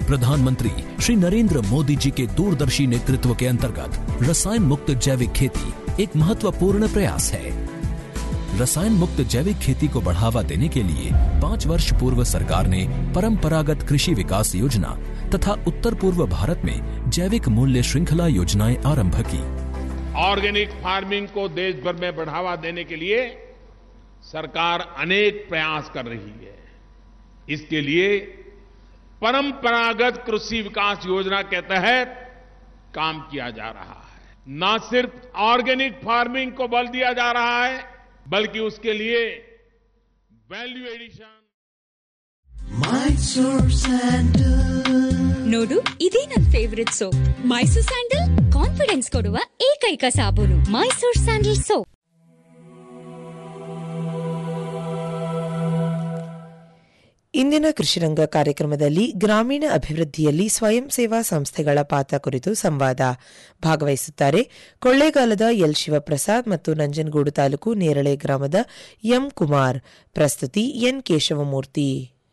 प्रधानमंत्री श्री नरेंद्र मोदी जी के दूरदर्शी नेतृत्व के अंतर्गत रसायन मुक्त जैविक खेती एक महत्वपूर्ण प्रयास है रसायन मुक्त जैविक खेती को बढ़ावा देने के लिए पाँच वर्ष पूर्व सरकार ने परंपरागत कृषि विकास योजना तथा उत्तर पूर्व भारत में जैविक मूल्य श्रृंखला योजनाएं आरंभ की ऑर्गेनिक फार्मिंग को देश भर में बढ़ावा देने के लिए सरकार अनेक प्रयास कर रही है इसके लिए परंपरागत कृषि विकास योजना के तहत काम किया जा रहा है न सिर्फ ऑर्गेनिक फार्मिंग को बल दिया जा रहा है बल्कि उसके लिए वैल्यू एडिशन ನೋಡು ಇದೇ ನನ್ favourite soap Mysore sandal confidence ಕೊಡುವ ಏಕೈಕ ಸಾಬೂನು ಮೈಸೂರ್ ಸ್ಯಾಂಡಲ್ ಸೋಪ್ ಇಂದಿನ ಕೃಷಿರಂಗ ಕಾರ್ಯಕ್ರಮದಲ್ಲಿ ಗ್ರಾಮೀಣ ಅಭಿವೃದ್ಧಿಯಲ್ಲಿ ಸ್ವಯಂ ಸೇವಾ ಸಂಸ್ಥೆಗಳ ಪಾತ್ರ ಕುರಿತು ಸಂವಾದ ಭಾಗವಹಿಸುತ್ತಾರೆ ಕೊಳ್ಳೇಗಾಲದ ಎಲ್ ಶಿವಪ್ರಸಾದ್ ಮತ್ತು ನಂಜನಗೂಡು ತಾಲೂಕು ನೇರಳೆ ಗ್ರಾಮದ ಎಂ ಕುಮಾರ್ ಪ್ರಸ್ತುತಿ ಎನ್ ಕೇಶವಮೂರ್ತಿ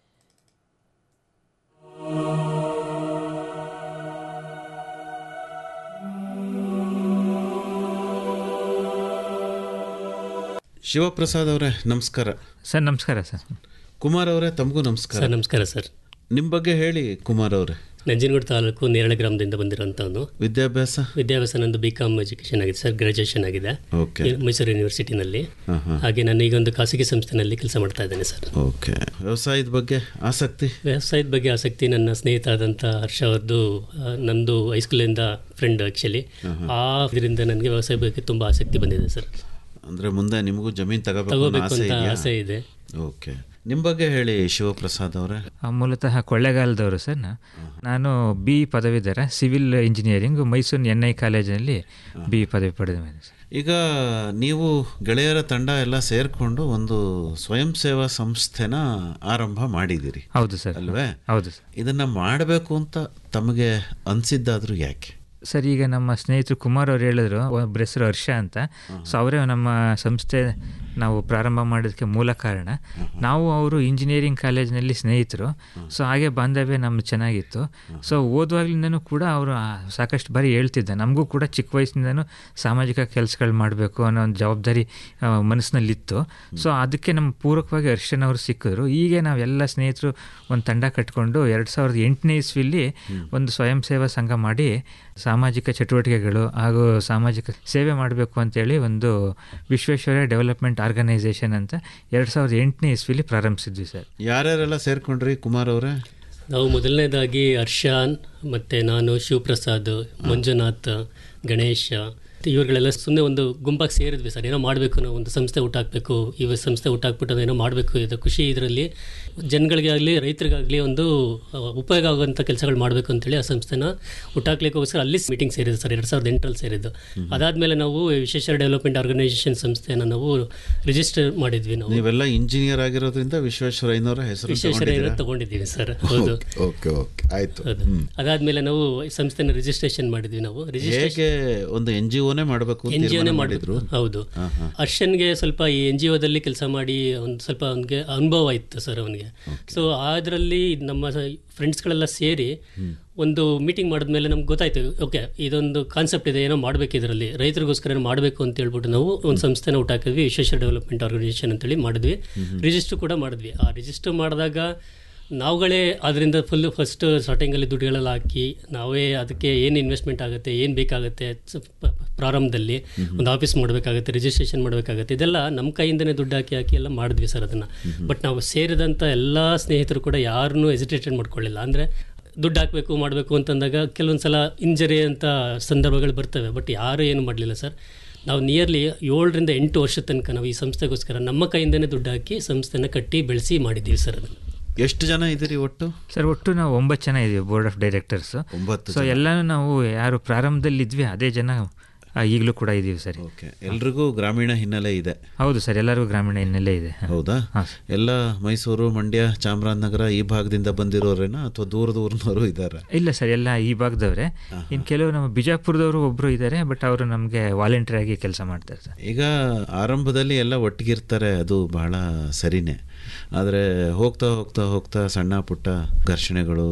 ಶಿವಪ್ರಸಾದ್ ಅವರೇ ನಮಸ್ಕಾರ ಸರ್ ನಮಸ್ಕಾರ ಸರ್ ಕುಮಾರ್ ಅವರೇ ತಮಗೂ ನಮಸ್ಕಾರ ಸರ್ ನಮಸ್ಕಾರ ಸರ್ ನಿಮ್ಮ ಬಗ್ಗೆ ಹೇಳಿ ಕುಮಾರ್ ಅವರೇ ನಂಜನಗೂಡು ತಾಲೂಕು ನೇರಳೆ ಗ್ರಾಮದಿಂದ ಬಂದಿರೋಂಥವನು ವಿದ್ಯಾಭ್ಯಾಸ ವಿದ್ಯಾಭ್ಯಾಸ ನಂದು ಬಿ ಕಾಮ್ ಎಜುಕೇಷನ್ ಆಗಿದೆ ಸರ್ ಗ್ರಾಜುಯೇಷನ್ ಆಗಿದೆ ಓಕೆ ಈ ಮೈಸೂರು ಯೂನಿವರ್ಸಿಟಿನಲ್ಲಿ ಹಾಂ ಹಾಂ ಹಾಗೆ ನಾನು ಈಗ ಒಂದು ಖಾಸಗಿ ಸಂಸ್ಥೆನಲ್ಲಿ ಕೆಲಸ ಮಾಡ್ತಾ ಇದ್ದೇನೆ ಸರ್ ಓಕೆ ವ್ಯವಸಾಯದ ಬಗ್ಗೆ ಆಸಕ್ತಿ ವ್ಯವಸಾಯದ ಬಗ್ಗೆ ಆಸಕ್ತಿ ನನ್ನ ಸ್ನೇಹಿತ ಆದಂಥ ಹರ್ಷ ಅವ್ರದ್ದು ಆ, ನಂದು ಹೈಸ್ಕೂಲಿಂದ ಫ್ರೆಂಡ್ ಆ್ಯಕ್ಚುಲಿ ಆ ಇದರಿಂದ ನನಗೆ ವ್ಯವಸಾಯ ಬಗ್ಗೆ ತುಂಬ ಆಸಕ್ತಿ ಬಂದಿದೆ ಸರ್ ಅಂದ್ರೆ ಮುಂದೆ ನಿಮಗೂ ಜಮೀನು ತಗೋಬೇಕು ಅನ್ನೋ ತಗೋಬೇಕು ಆಸೆ ಅಂತ ಇದೆಯಾ ಆಸೆ ಇದೆ ಓಕೆ ನಿಮ್ಮ ಬಗ್ಗೆ ಹೇಳಿ ಶಿವಪ್ರಸಾದ್ ಅವರೇ ಆ, ಮೂಲತಃ ಕೊಳ್ಳೇಗಾಲದವರು ಸರ್ ನಾ- ನಾನು ಬಿ ಪದವೀಧರ ಸಿವಿಲ್ ಇಂಜಿನಿಯರಿಂಗ್ ಮೈಸೂರಿನ ಎನ್ ಐ ಕಾಲೇಜಿನಲ್ಲಿ ಬಿ ಪದವಿ ಪಡೆದ ಮೇಲೆ ಸರ್ ಈಗ ನೀವು ಗೆಳೆಯರ ತಂಡ ಎಲ್ಲ ಸೇರ್ಕೊಂಡು ಒಂದು ಸ್ವಯಂ ಸೇವಾ ಸಂಸ್ಥೆನ ಆರಂಭ ಮಾಡಿದ್ದೀರಿ ಹೌದು ಸರ್ ಅಲ್ವೇ ಹೌದು ಸರ್ ಇದನ್ನ ಮಾಡಬೇಕು ಅಂತ ತಮಗೆ ಅನ್ಸಿದ್ದಾದ್ರೂ ಯಾಕೆ ಸರ್ ಈಗ ನಮ್ಮ ಸ್ನೇಹಿತರು ಕುಮಾರ್ ಅವ್ರು ಹೇಳಿದ್ರು ಒಬ್ಬರ ಹೆಸರು ಹರ್ಷ ಅಂತ ಸೊ ಅವರೇ ನಮ್ಮ ಸಂಸ್ಥೆ ನಾವು ಪ್ರಾರಂಭ ಮಾಡೋದಕ್ಕೆ ಮೂಲ ಕಾರಣ ನಾವು ಅವರು ಇಂಜಿನಿಯರಿಂಗ್ ಕಾಲೇಜಿನಲ್ಲಿ ಸ್ನೇಹಿತರು ಸೊ ಹಾಗೆ ಬಾಂಧವ್ಯ ನಮ್ದು ಚೆನ್ನಾಗಿತ್ತು ಸೊ ಓದುವಾಗ್ಲಿಂದನೂ ಕೂಡ ಅವರು ಸಾಕಷ್ಟು ಬಾರಿ ಹೇಳ್ತಿದ್ದ ನಮಗೂ ಕೂಡ ಚಿಕ್ಕ ವಯಸ್ಸಿಂದನೂ ಸಾಮಾಜಿಕ ಕೆಲಸಗಳು ಮಾಡಬೇಕು ಅನ್ನೋ ಒಂದು ಜವಾಬ್ದಾರಿ ಆ, ಮನಸ್ಸಿನಲ್ಲಿತ್ತು ಸೊ ಅದಕ್ಕೆ ನಮ್ಮ ಪೂರಕವಾಗಿ ಹರ್ಷನ್ ಅವರು ಸಿಕ್ಕಿದ್ರು ಹೀಗೆ ನಾವೆಲ್ಲ ಸ್ನೇಹಿತರು ಒಂದು ತಂಡ ಕಟ್ಕೊಂಡು ಎರಡು ಸಾವಿರದ ಎಂಟನೇ ಇಸ್ವಿಲಿ ಒಂದು ಸ್ವಯಂ ಸೇವಾ ಸಂಘ ಮಾಡಿ ಸಾಮಾಜಿಕ ಚಟುವಟಿಕೆಗಳು ಹಾಗೂ ಸಾಮಾಜಿಕ ಸೇವೆ ಮಾಡಬೇಕು ಅಂತೇಳಿ ಒಂದು ವಿಶ್ವೇಶ್ವರಯ್ಯ ಡೆವಲಪ್ಮೆಂಟ್ ಆರ್ಗನೈಸೇಷನ್ ಅಂತ ಎರಡು ಸಾವಿರದ ಎಂಟನೇ ಇಸ್ವಿಲಿ ಪ್ರಾರಂಭಿಸಿದ್ವಿ ಸರ್ ಯಾರ್ಯಾರೆಲ್ಲ ಸೇರ್ಕೊಂಡ್ರಿ ಕುಮಾರ್ ಅವರೇ ನಾವು ಮೊದಲನೇದಾಗಿ ಹರ್ಷಾನ್ ಮತ್ತು ನಾನು ಶಿವಪ್ರಸಾದ್ ಮಂಜುನಾಥ್ ಗಣೇಶ ಇವ್ರುಗಳೆಲ್ಲ ಸುಮ್ಮನೆ ಒಂದು ಗುಂಪಾಗಿ ಸೇರಿದ್ವಿ ಸರ್ ಏನೋ ಮಾಡಬೇಕು ನಾವು ಒಂದು ಸಂಸ್ಥೆ ಹುಟ್ಟಾಕಬೇಕು ಈ ಸಂಸ್ಥೆ ಹುಟ್ಟಾಕ್ಬಿಟ್ಟು ಏನೋ ಮಾಡಬೇಕು ಇದು ಖುಷಿ ಇದರಲ್ಲಿ ಜನಗಳಿಗೆ ಆಗಲಿ ರೈತರಿಗಾಗಲಿ ಒಂದು ಆ, ಉಪಯೋಗ ಆಗುವಂಥ ಕೆಲಸಗಳು ಮಾಡಬೇಕು ಅಂತೇಳಿ ಆ ಸಂಸ್ಥೆನ ಹುಟ್ಟಾಕ್ಲಿಕ್ಕೋಸ್ಕರ ಅಲ್ಲಿ ಮೀಟಿಂಗ್ ಸೇರಿದ್ದು ಸರ್ ಎರಡು ಸಾವಿರದ ಎಂಟರಲ್ಲಿ ಸೇರಿದ್ದು ಅದಾದಮೇಲೆ ನಾವು ವಿಶೇಷ ಡೆವಲಪ್ಮೆಂಟ್ ಆರ್ಗನೈಸೇಷನ್ ಸಂಸ್ಥೆಯನ್ನು ನಾವು ರಿಜಿಸ್ಟರ್ ಮಾಡಿದ್ವಿ ನಾವು ನೀವೆಲ್ಲ ಇಂಜಿನಿಯರ್ ಆಗಿರೋದ್ರಿಂದ ವಿಶ್ವೇಶ್ವರಯ್ಯನವರ ಹೆಸರು ವಿಶ್ವೇಶ್ವರಯ್ಯನ ತಗೊಂಡಿದ್ದೀವಿ ಸರ್ ಹೌದು ಓಕೆ ಓಕೆ ಆಯ್ತು ಹೌದು ಅದಾದ್ಮೇಲೆ ನಾವು ಈ ಸಂಸ್ಥೆನ ರಿಜಿಸ್ಟ್ರೇಷನ್ ಮಾಡಿದ್ವಿ ನಾವು ರಿಜಿಸ್ಟ್ರೇಷನ್ ಹೇಗೆ ಒಂದು ಎನ್ ಜಿ ಒನೇ ಮಾಡಬೇಕು ಎನ್ ಜಿ ಒನೇ ಮಾಡಿದ್ರು ಮಾಡಿದ್ರು ಹೌದು ಹರ್ಷನ್ಗೆ ಸ್ವಲ್ಪ ಈ ಎನ್ ಜಿ ಒದಲ್ಲಿ ಕೆಲಸ ಮಾಡಿ ಒಂದು ಸ್ವಲ್ಪ ಅವನಿಗೆ ಅನುಭವ ಇತ್ತು ಸರ್ ಅವನಿಗೆ ಸೊ ಅದರಲ್ಲಿ ನಮ್ಮ ಫ್ರೆಂಡ್ಸ್ಗಳೆಲ್ಲ ಸೇರಿ ಒಂದು ಮೀಟಿಂಗ್ ಮಾಡಿದ್ಮೇಲೆ ನಮ್ಗೆ ಗೊತ್ತಾಯ್ತು ಓಕೆ ಇದೊಂದು ಕಾನ್ಸೆಪ್ಟ್ ಇದೆ ಏನೋ ಮಾಡಬೇಕು ಇದರಲ್ಲಿ ರೈತರಿಗೋಸ್ಕರ ಏನೋ ಮಾಡಬೇಕು ಅಂತ ಹೇಳ್ಬಿಟ್ಟು ನಾವು ಒಂದು ಸಂಸ್ಥೆನ ಹುಟ್ಟಾಕಿದ್ವಿ ವಿಶೇಷ ಡೆವಲಪ್ಮೆಂಟ್ ಆರ್ಗನೈಸೇಷನ್ ಅಂತೇಳಿ ಮಾಡಿದ್ವಿ ರಿಜಿಸ್ಟರ್ ಕೂಡ ಮಾಡಿದ್ವಿ ಆ ರಿಜಿಸ್ಟರ್ ಮಾಡಿದಾಗ ನಾವುಗಳೇ ಅದರಿಂದ ಫುಲ್ಲು ಫಸ್ಟ್ ಸ್ಟಾರ್ಟಿಂಗಲ್ಲಿ ದುಡ್ಡುಗಳೆಲ್ಲ ಹಾಕಿ ನಾವೇ ಅದಕ್ಕೆ ಏನು ಇನ್ವೆಸ್ಟ್ಮೆಂಟ್ ಆಗುತ್ತೆ ಏನು ಬೇಕಾಗುತ್ತೆ ಸ- ಪ- ಪ್ರಾರಂಭದಲ್ಲಿ ಒಂದು ಆಫೀಸ್ ಮಾಡಬೇಕಾಗುತ್ತೆ ರಿಜಿಸ್ಟ್ರೇಷನ್ ಮಾಡಬೇಕಾಗುತ್ತೆ ಇದೆಲ್ಲ ನಮ್ಮ ಕೈಯಿಂದನೇ ದುಡ್ಡು ಹಾಕಿ ಹಾಕಿ ಎಲ್ಲ ಮಾಡಿದ್ವಿ ಸರ್ ಅದನ್ನು ಬಟ್ ನಾವು ಸೇರಿದಂಥ ಎಲ್ಲ ಸ್ನೇಹಿತರು ಕೂಡ ಯಾರನ್ನೂ ಎಸಿಟೇಟೆಡ್ ಮಾಡ್ಕೊಳ್ಳಿಲ್ಲ ಅಂದರೆ ದುಡ್ಡು ಹಾಕಬೇಕು ಮಾಡಬೇಕು ಅಂತಂದಾಗ ಕೆಲವೊಂದು ಸಲ ಇಂಜರಿ ಅಂತ ಸಂದರ್ಭಗಳು ಬರ್ತವೆ ಬಟ್ ಯಾರೂ ಏನು ಮಾಡಲಿಲ್ಲ ಸರ್ ನಾವು ನಿಯರ್ಲಿ ಏಳರಿಂದ ಎಂಟು ವರ್ಷದ ತನಕ ನಾವು ಈ ಸಂಸ್ಥೆಗೋಸ್ಕರ ನಮ್ಮ ಕೈಯಿಂದನೇ ದುಡ್ಡು ಹಾಕಿ ಸಂಸ್ಥೆನ ಕಟ್ಟಿ ಬೆಳೆಸಿ ಮಾಡಿದ್ದೀವಿ ಸರ್ ಅದನ್ನು ಎಷ್ಟು ಜನ ಇದ್ದೀರಿ ಒಟ್ಟು ಸರ್ ಒಟ್ಟು ನಾವು ಒಂಬತ್ತು ಜನ ಇದ್ದೀವಿ ಬೋರ್ಡ್ ಆಫ್ ಡೈರೆಕ್ಟರ್ಸ್ ಒಂಬತ್ತು ಸೊ ಎಲ್ಲನೂ ನಾವು ಯಾರು ಪ್ರಾರಂಭದಲ್ಲಿ ಇದ್ವಿ ಅದೇ ಜನ ಆ, ಈಗಲೂ ಕೂಡ ಇದ್ದೀವಿ ಸರ್ ಓಕೆ ಎಲ್ರಿಗೂ ಗ್ರಾಮೀಣ ಹಿನ್ನೆಲೆ ಇದೆ ಹೌದು ಸರ್ ಎಲ್ಲರಿಗೂ ಗ್ರಾಮೀಣ ಹಿನ್ನೆಲೆ ಇದೆ ಹೌದಾ ಹಾಂ ಎಲ್ಲ ಮೈಸೂರು ಮಂಡ್ಯ ಚಾಮರಾಜನಗರ ಈ ಭಾಗದಿಂದ ಬಂದಿರೋರೇನಾ ಅಥವಾ ದೂರ ದೂರನವರು ಇದ್ದಾರೆ ಇಲ್ಲ ಸರ್ ಎಲ್ಲ ಈ ಭಾಗದವ್ರೆ ಇನ್ನು ಕೆಲವು ನಮ್ಮ ಬಿಜಾಪುರದವರು ಒಬ್ಬರು ಇದ್ದಾರೆ ಬಟ್ ಅವರು ನಮಗೆ ವಾಲಂಟಿಯರ್ ಆಗಿ ಕೆಲಸ ಮಾಡ್ತಾರೆ ಸರ್ ಈಗ ಆರಂಭದಲ್ಲಿ ಎಲ್ಲ ಒಟ್ಟಿಗಿರ್ತಾರೆ ಅದು ಬಹಳ ಸರಿನೇ ಆದರೆ ಹೋಗ್ತಾ ಹೋಗ್ತಾ ಹೋಗ್ತಾ ಸಣ್ಣ ಪುಟ್ಟ ಘರ್ಷಣೆಗಳು